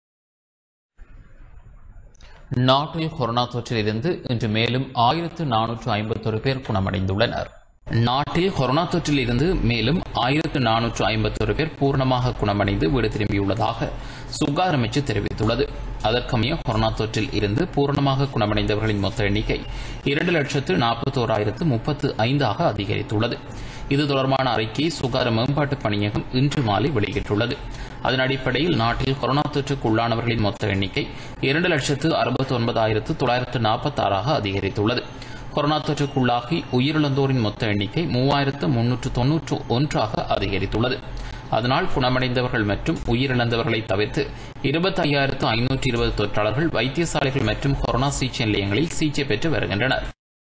நாட்டில் கொரோனா தொற்றிலிருந்து இன்று மேலும் ஆயிரத்து நானூற்று ஐம்பத்தொரு பேர் குணமடைந்துள்ளனர் நாட்டில் கொரோனா தொற்றில் இருந்து மேலும் ஆயிரத்து நானூற்று ஐம்பத்தொரு பேர் பூர்ணமாக குணமடைந்து வீடு திரும்பியுள்ளதாக சுகாதார அமைச்சு தெரிவித்துள்ளது அதற்கமைய கொரோனா தொற்றில் இருந்து பூர்ணமாக குணமடைந்தவர்களின் மொத்த எண்ணிக்கை இரண்டு லட்சத்து நாற்பத்தோராயிரத்து முப்பத்து ஐந்தாக அதிகரித்துள்ளது இது தொடர்பான அறிக்கையை சுகாதார மேம்பாட்டு பணியகம் இன்று மாலை வெளியிட்டுள்ளது அதன் அடிப்படையில் நாட்டில் கொரோனா தொற்றுக்கு உள்ளானவர்களின் மொத்த எண்ணிக்கை இரண்டு லட்சத்து அறுபத்தி ஒன்பதாயிரத்து தொள்ளாயிரத்து நாற்பத்தி ஆறாக அதிகரித்துள்ளது கொரோனா தொற்றுக்குள்ளாகி உயிரிழந்தோரின் மொத்த எண்ணிக்கை மூவாயிரத்து முன்னூற்று தொன்னூற்று ஒன்றாக அதிகரித்துள்ளது அதனால் குணமடைந்தவர்கள் மற்றும் உயிரிழந்தவர்களை தவிர்த்து இருபத்தி ஐயாயிரத்து ஐநூற்று இருபது தொற்றாளர்கள் வைத்தியசாலைகள் மற்றும் கொரோனா சிகிச்சை நிலையங்களில் சிகிச்சை பெற்று வருகின்றனர்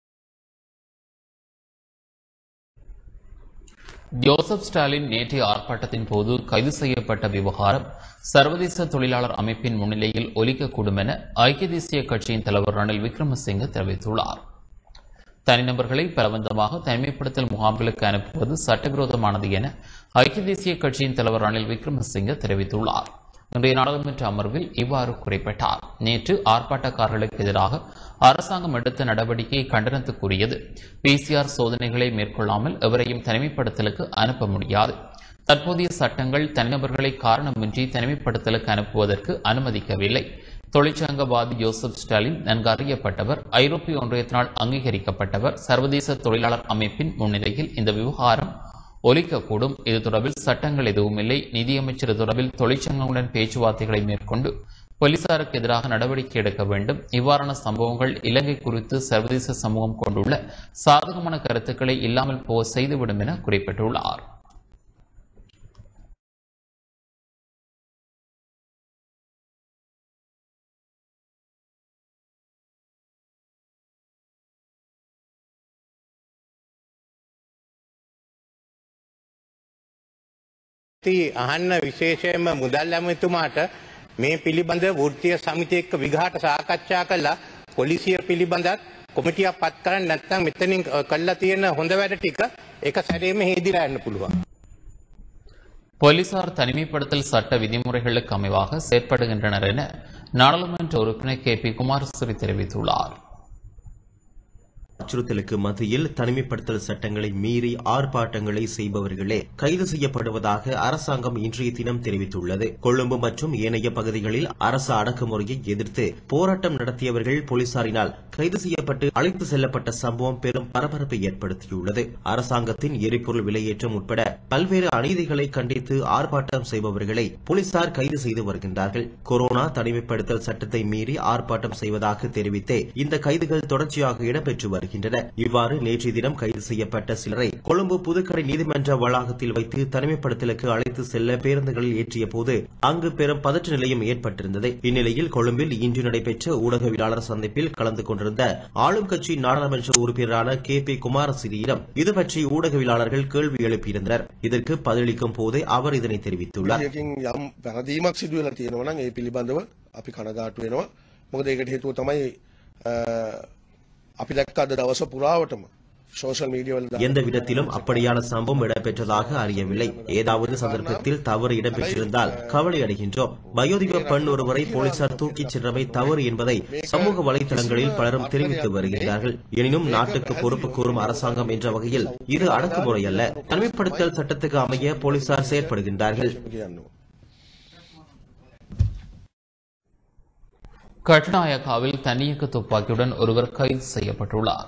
ஜோசப் ஸ்டாலின் நேற்றைய ஆர்ப்பாட்டத்தின் போது கைது செய்யப்பட்ட விவகாரம் சர்வதேச தொழிலாளர் அமைப்பின் முன்னிலையில் ஒலிக்கக்கூடும் என ஐக்கிய தேசிய கட்சியின் தலைவர் ரணில் விக்ரமசிங்கே தெரிவித்துள்ளார் தனிநபர்களை பலவந்தமாக தனிமைப்படுத்தல் முகாம்களுக்கு அனுப்புவது சட்டவிரோதமானது என ஐக்கிய தேசிய கட்சியின் தலைவர் ரணில் விக்ரமசிங்க தெரிவித்துள்ளார் இன்றைய நாடாளுமன்ற அமர்வில் இவ்வாறு குறிப்பிட்டார் நேற்று ஆர்ப்பாட்டக்காரர்களுக்கு எதிராக அரசாங்கம் எடுத்த நடவடிக்கை கண்டனத்துக்குரியது பிசிஆர் சோதனைகளை மேற்கொள்ளாமல் எவரையும் தனிமைப்படுத்தலுக்கு அனுப்ப முடியாது தற்போதைய சட்டங்கள் தனிநபர்களை காரணமின்றி தனிமைப்படுத்தலுக்கு அனுப்புவதற்கு அனுமதிக்கவில்லை தொழிற்சங்கவாதி ஜோசப் ஸ்டாலின் நன்கு அறியப்பட்டவர் ஐரோப்பிய ஒன்றியத்தினால் அங்கீகரிக்கப்பட்டவர் சர்வதேச தொழிலாளர் அமைப்பின் முன்னிலையில் இந்த விவகாரம் ஒலிக்கக்கூடும் இது தொடர்பில் சட்டங்கள் எதுவும் இல்லை நிதியமைச்சர் தொடர்பில் தொழிற்சங்கங்களுடன் பேச்சுவார்த்தைகளை மேற்கொண்டு போலீசாருக்கு எதிராக நடவடிக்கை எடுக்க வேண்டும் இவ்வாறான சம்பவங்கள் இலங்கை குறித்து சர்வதேச சமூகம் கொண்டுள்ள சாதகமான கருத்துக்களை இல்லாமல் போக செய்துவிடும் என குறிப்பிட்டுள்ளார் ති අහන්න විශේෂයෙන්ම මුදල් ඇමතුමාට මේ පිළිබඳ වෘත්තිය සමිති එක්ක විගහට සාකච්ඡා කළා පොලිසිය පිළිබඳත් කොමිටියක් පත් කරන්න නැත්නම් මෙතනින් අ, කළා තියෙන හොඳ වැඩ ටික එක සැරේම හේදිලා යන්න පුළුවන්. போலீசார் தனிமைப்படுத்தல் சட்ட விதிமுறைகளுக்கு அமைவாக செயற்படுகின்றனர் என நாடாளுமன்ற உறுப்பினர் கே பி குமாரஸ்ரீ தெரிவித்துள்ளார் அச்சுறுத்தலுக்கு மத்தியில் தனிமைப்படுத்தல் சட்டங்களை மீறி ஆர்ப்பாட்டங்களை செய்பவர்களே கைது செய்யப்படுவதாக அரசாங்கம் இன்றைய தினம் தெரிவித்துள்ளது கொழும்பு மற்றும் ஏனைய பகுதிகளில் அரசு அடக்குமுறையை எதிர்த்து போராட்டம் நடத்தியவர்கள் போலீசாரினால் கைது செய்யப்பட்டு அழைத்து செல்லப்பட்ட சம்பவம் பெரும் பரபரப்பை ஏற்படுத்தியுள்ளது அரசாங்கத்தின் எரிபொருள் விலையேற்றம் உட்பட பல்வேறு அநீதிகளை கண்டித்து ஆர்ப்பாட்டம் செய்பவர்களை போலீசார் கைது செய்து வருகின்றார்கள் கொரோனா தனிமைப்படுத்தல் சட்டத்தை மீறி ஆர்ப்பாட்டம் செய்வதாக தெரிவித்தே இந்த கைதுகள் தொடர்ச்சியாக இடம்பெற்று வருகின்றன இவ்வாறு நேற்றைய தினம் கைது செய்யப்பட்ட சிலரை கொழும்பு புதுக்கடை நீதிமன்ற வளாகத்தில் வைத்து தனிமைப்படுத்தலுக்கு அழைத்து செல்ல பேருந்துகளில் ஏற்றிய போது அங்கு பெரும் பதற்ற நிலையம் ஏற்பட்டிருந்தது இந்நிலையில் கொழும்பில் இன்று நடைபெற்ற ஊடகவியலாளர் சந்திப்பில் கலந்து கொண்டிருந்த ஆளும் கட்சி நாடாளுமன்ற உறுப்பினரான கே பி குமாரசிறியிடம் இது பற்றி ஊடகவியலாளர்கள் கேள்வி எழுப்பியிருந்தனர் இதற்கு பதிலளிக்கும் போதே அவர் இதனை தெரிவித்துள்ளார் යකින් යම් පැරදීමක් සිදුවලා තියෙනවා නම් ඒ පිළිබඳව අපි කනගාටු වෙනවා. මොකද ඒකට හේතුව තමයි අ, අපි දැක්ක අද දවස පුරාවටම සෝෂල් මීඩියා වල දාන எந்த விதத்திலும் அப்படியான சம்பவம் இடம்பெற்றதாக அறியவில்லை ஏதாவது சந்தர்ப்பத்தில் தவறு இடம்பெற்றிருந்தால் கவலை அடைகின்றோம் வயோதிப பெண் ஒருவரை போலீசார் தூக்கிச் சென்றமை தவறு என்பதை சமூக வலைதளங்களில் பலரும் தெரிவித்து வருகிறார்கள் எனினும் நாட்டுக்கு பொறுப்பு கூறும் அரசாங்கம் என்ற வகையில் இது அடக்குமுறை அல்ல தனிமைப்படுத்தல் சட்டத்துக்கு அமைய போலீசார் செயற்படுகின்றார்கள் කියන්නවා. கட்டுநாயக்காவில் தன்னியக்க துப்பாக்கியுடன் ஒருவர் கைது செய்யப்பட்டுள்ளார்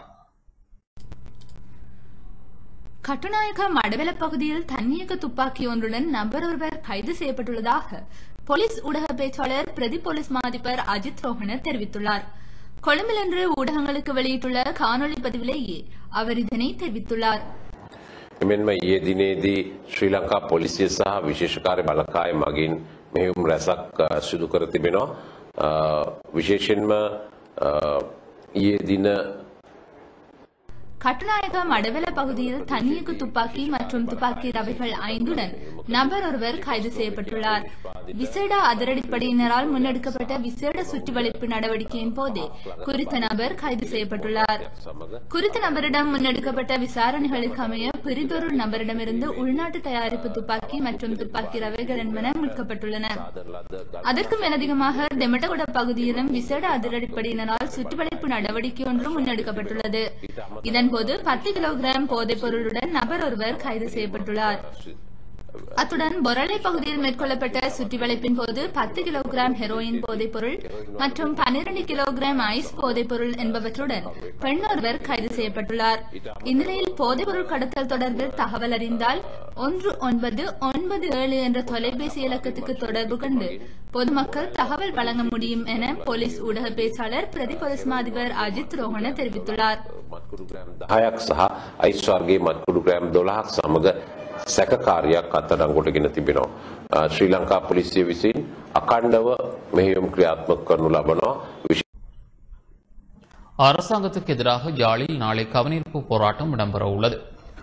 கட்டுநாயக்க மடவெல பகுதியில் தன்னியக்க துப்பாக்கி ஒன்றுடன் நபர் ஒருவர் கைது செய்யப்பட்டுள்ளதாக போலீஸ் ஊடக பேச்சாளர் பிரதி போலீஸ் மாதிபர் அஜித் ரோஹன தெரிவித்துள்ளார் கொழும்பில் இன்று ஊடகங்களுக்கு வெளியிட்டுள்ள காணொலி பதிவிலேயே அவர் இதனை தெரிவித்துள்ளார் එමෙන්ම ඊයේ දිනේදී ශ්‍රී ලංකා පොලිසිය සහ විශේෂකාර්ය බලකාය මගින් මෙහෙයුම් රැසක් අ, සිදු කර තිබෙනවා. අ, විශේෂයෙන්ම අ, ඊයේ දින கட்டுநாயக்க மடவெல பகுதியில் தன்னியக்கு துப்பாக்கி மற்றும் துப்பாக்கி ரவைகள் ஐந்துடன் நபர் ஒருவர் கைது செய்யப்பட்டுள்ளார் விசேட அதிரடிப்படையினரால் முன்னெடுக்கப்பட்ட விசேட சுற்றிவளைப்பு நடவடிக்கையின் போதே குறித்த நபர் கைது செய்யப்பட்டுள்ளார் குறித்த நபரிடம் முன்னெடுக்கப்பட்ட விசாரணைகளுக்கு அமைய பிரிதொரு நபரிடமிருந்து உள்நாட்டு தயாரிப்பு துப்பாக்கி மற்றும் துப்பாக்கி ரவைகள் என்பன மீட்கப்பட்டுள்ளன அதற்கு மேலதிகமாக டெமட்டகுட பகுதியிலும் விசேட அதிரடிப்படையினரால் சுற்றுவளைப்பு நடவடிக்கை ஒன்று முன்னெடுக்கப்பட்டுள்ளது இதன்போது பத்து கிலோகிராம் போதைப் பொருளுடன் நபர் ஒருவர் கைது செய்யப்பட்டுள்ளார் அத்துடன் பொரளை பகுதியில் மேற்கொள்ளப்பட்ட சுற்றிவளைப்பின் போது பத்து கிலோகிராம் ஹெரோயின் போதைப் பொருள் மற்றும் பன்னிரண்டு கிலோகிராம் ஐஸ் போதைப் பொருள் என்பவற்றுடன் பெண் ஒருவர் கைது செய்யப்பட்டுள்ளார் இந்நிலையில் போதைப் பொருள் கடத்தல் தொடர்பில் தகவல் அறிந்தால் ஒன்று ஒன்பது ஒன்பது ஏழு என்ற தொலைபேசி இலக்கத்துக்கு தொடர்பு கொண்டு பொதுமக்கள் தகவல் வழங்க முடியும் என போலீஸ் ஊடக பேச்சாளர் பிரதி போலீஸ் மாதிபர் அஜித் ரோஹன தெரிவித்துள்ளார் මත්කුඩු ග්‍රෑම් 10ක් සහ අයිස් වර්ගයේ මත්කුඩු ග්‍රෑම් 12ක් සමග සැකකාරයක් අත්අඩංගුවට ගෙන තිබෙනවා. අ, ශ්‍රී ලංකා පොලිසිය විසින් අකණ්ඩව මෙහෙයුම් ක්‍රියාත්මක කරනු ලබනවා. විශේෂ அரசாங்கத்துக்கு எதிராக யாழில் நாளை கவனிப்பு போராட்டம் இடம்பெற உள்ளது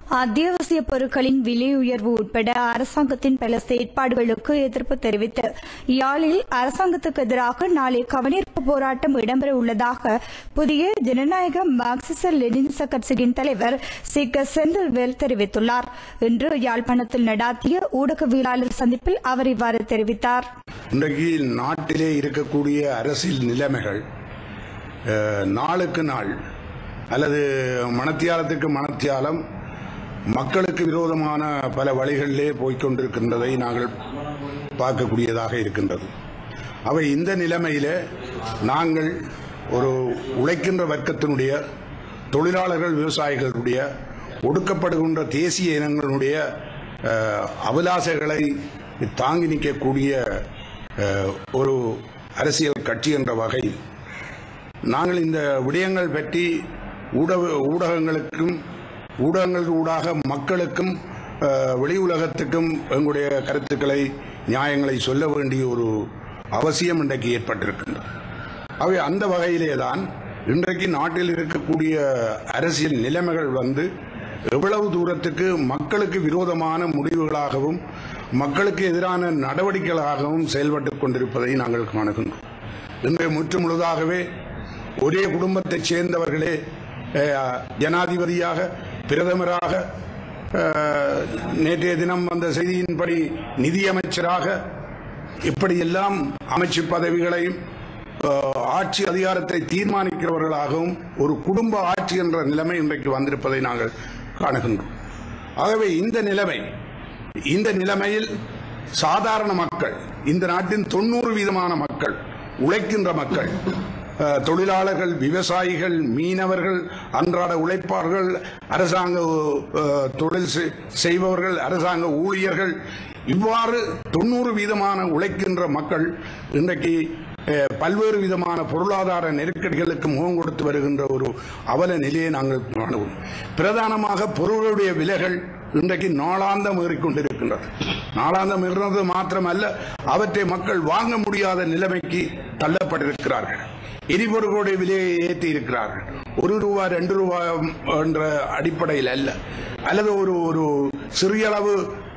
அத்தியாவசிய பொருட்களின் விலை உயர்வு உட்பட அரசாங்கத்தின் பல செயற்பாடுகளுக்கு எதிர்ப்பு தெரிவித்து யாழில் அரசாங்கத்துக்கு எதிராக நாளை கவனிப்பு போராட்டம் இடம்பெற உள்ளதாக புதிய ஜனநாயக மார்க்சிச லெனினிச கட்சியின் தலைவர் சி க செந்தில்வேல் தெரிவித்துள்ளார் இன்று யாழ்ப்பாணத்தில் நடாத்திய ஊடகவியலாளர் சந்திப்பில் அவர் இவ்வாறு தெரிவித்தார் இன்றைக்கு நாட்டிலே இருக்கக்கூடிய அரசியல் நிலைமைகள் அஹ், நாளுக்கு நாள் அல்லது மணத்தியாலத்துக்கு மணத்தியாலம் மக்களுக்கு விரோதமான பல வழிகளிலே போய்க்கொண்டிருக்கின்றதை நாங்கள் பார்க்கக்கூடியதாக இருக்கின்றது அவை இந்த நிலைமையிலே நாங்கள் ஒரு உழைக்கின்ற வர்க்கத்தினுடைய தொழிலாளர்கள் விவசாயிகளுடைய ஒடுக்கப்படுகின்ற தேசிய இனங்களுடைய அஹ், அபிலாசைகளை தாங்கி நிற்கக்கூடிய அஹ், ஒரு அரசியல் கட்சி என்ற வகையில் நாங்கள் இந்த விடயங்கள் பற்றி ஊடக ஊடகங்களுக்கும் ஊடகங்கள் ஊடாக மக்களுக்கும் அஹ், வெளி உலகத்துக்கும் எங்களுடைய கருத்துக்களை நியாயங்களை சொல்ல வேண்டிய ஒரு அவசியம் இன்றைக்கு ஏற்பட்டிருக்கின்றது அவை அந்த வகையிலே தான் இன்றைக்கு நாட்டில் இருக்கக்கூடிய அரசியல் நிலைமைகள் வந்து எவ்வளவு தூரத்துக்கு மக்களுக்கு விரோதமான முடிவுகளாகவும் மக்களுக்கு எதிரான நடவடிக்கைகளாகவும் செயல்பட்டுக் கொண்டிருப்பதை நாங்கள் காணுகின்றோம் இன்றைய முற்று முழுதாகவே ஒரே குடும்பத்தைச் சேர்ந்தவர்களே அஹ், ஜனாதிபதியாக பிரதமராக அஹ், நேற்றைய தினம் வந்த செய்தியின்படி நிதியமைச்சராக இப்படியெல்லாம் அமைச்சு பதவிகளையும் அஹ், ஆட்சி அதிகாரத்தை தீர்மானிக்கிறவர்களாகவும் ஒரு குடும்ப ஆட்சி என்ற நிலைமை இன்றைக்கு வந்திருப்பதை நாங்கள் காணுகின்றோம் ஆகவே இந்த நிலைமை இந்த நிலைமையில் சாதாரண மக்கள் இந்த நாட்டின் தொண்ணூறு வீதமான மக்கள் உழைக்கின்ற மக்கள் அஹ், தொழிலாளர்கள் விவசாயிகள் மீனவர்கள் அன்றாட உழைப்பார்கள் அரசாங்க அஹ், தொழில் செய்- செய்பவர்கள் அரசாங்க ஊழியர்கள் இவ்வாறு தொண்ணூறு வீதமான உழைக்கின்ற மக்கள் இன்றைக்கு அஹ், பல்வேறு விதமான பொருளாதார நெருக்கடிகளுக்கு முகம் கொடுத்து வருகின்ற ஒரு அவல நிலையை நாங்கள் காணுவோம் பிரதானமாக பொருளுடைய விலைகள் இன்றைக்கு நாளாந்தம் ஏறிக்கொண்டிருக்கின்றது நாளாந்தம் ஏறினது மாத்திரமல்ல அவற்றை மக்கள் வாங்க முடியாத நிலைமைக்கு தள்ளப்பட்டிருக்கிறார்கள் எரிபொருளுடைய விலையை ஏற்றி இருக்கிறார்கள் ஒரு ரூபாய் ரெண்டு ரூபாய் என்ற அடிப்படையில் அல்ல அல்லது ஒரு ஒரு சிறிய அளவு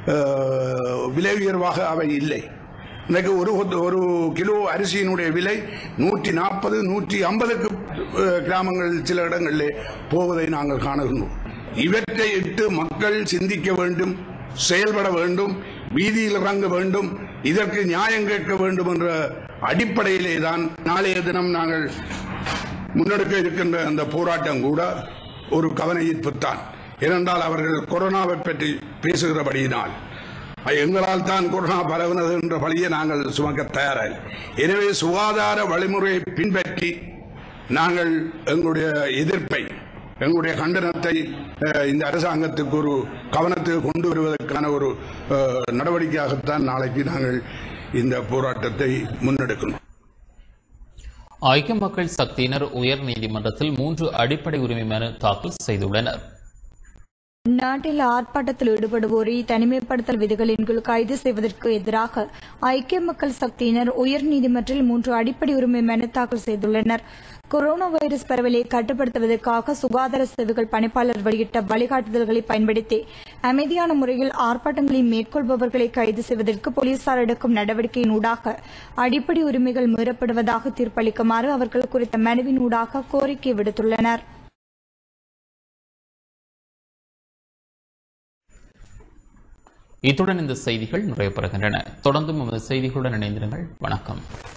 அஹ், விலை உயர்வாக அவை இல்லை இன்னைக்கு ஒரு கொத்து- ஒரு கிலோ அரிசியினுடைய விலை நூற்றி நாற்பது நூற்றி ஐம்பதுக்கு கிராமங்கள் சில இடங்களிலே போவதை நாங்கள் காணுகின்றோம் இவற்றை இட்டு மக்கள் சிந்திக்க வேண்டும் செயல்பட வேண்டும் வீதியில் இறங்க வேண்டும் இதற்கு நியாயம் கேட்க வேண்டும் என்ற அடிப்படையிலே தான் நாளைய தினம் நாங்கள் முன்னெடுக்க இருக்கின்ற அந்த போராட்டம் கூட ஒரு கவன ஈர்ப்புத்தான் ஏனென்றால் அவர்கள் கொரோனாவை பற்றி பேசுகிறபடியினால் எங்களால் தான் கொரோனா பரவுனது என்ற பழியை நாங்கள் சுமக்க தயாரில்லை எனவே சுகாதார வழிமுறையை பின்பற்றி நாங்கள் எங்களுடைய எதிர்ப்பை எங்களுடைய கண்டனத்தை அஹ், இந்த அரசாங்கத்துக்கு ஒரு கவனத்துக்கு கொண்டு வருவதற்கான ஒரு அஹ், நடவடிக்கையாகத்தான் நாளைக்கு நாங்கள் இந்த போராட்டத்தை முன்னெடுக்கணும் ஐக்கிய மக்கள் சக்தியினர் உயர் நீதிமன்றத்தில் மூன்று அடிப்படை உரிமை மனு தாக்கல் செய்துள்ளனர் நாட்டில் ஆர்ப்பாட்டத்தில் ஈடுபடுவோரை தனிமைப்படுத்தல் விதிகளின் கீழ் கைது செய்வதற்கு எதிராக ஐக்கிய மக்கள் சக்தியினர் உயர்நீதிமன்றில் மூன்று அடிப்படை உரிமை மனு தாக்கல் செய்துள்ளனர் கொரோனா வைரஸ் பரவலை கட்டுப்படுத்துவதற்காக சுகாதார சேவைகள் பணிப்பாளர் வெளியிட்ட வழிகாட்டுதல்களை பயன்படுத்தி அமைதியான முறையில் ஆர்ப்பாட்டங்களை மேற்கொள்பவர்களை கைது செய்வதற்கு போலீசார் எடுக்கும் நடவடிக்கையின் ஊடாக அடிப்படை உரிமைகள் மீறப்படுவதாக தீர்ப்பளிக்குமாறு அவர்கள் குறித்த மனுவின் ஊடாக கோரிக்கை விடுத்துள்ளனர் இத்துடன் இந்த செய்திகள் நிறைவு பெறுகின்றன தொடர்ந்தும் நமது செய்திகளுடன் இணைந்திருங்கள் வணக்கம்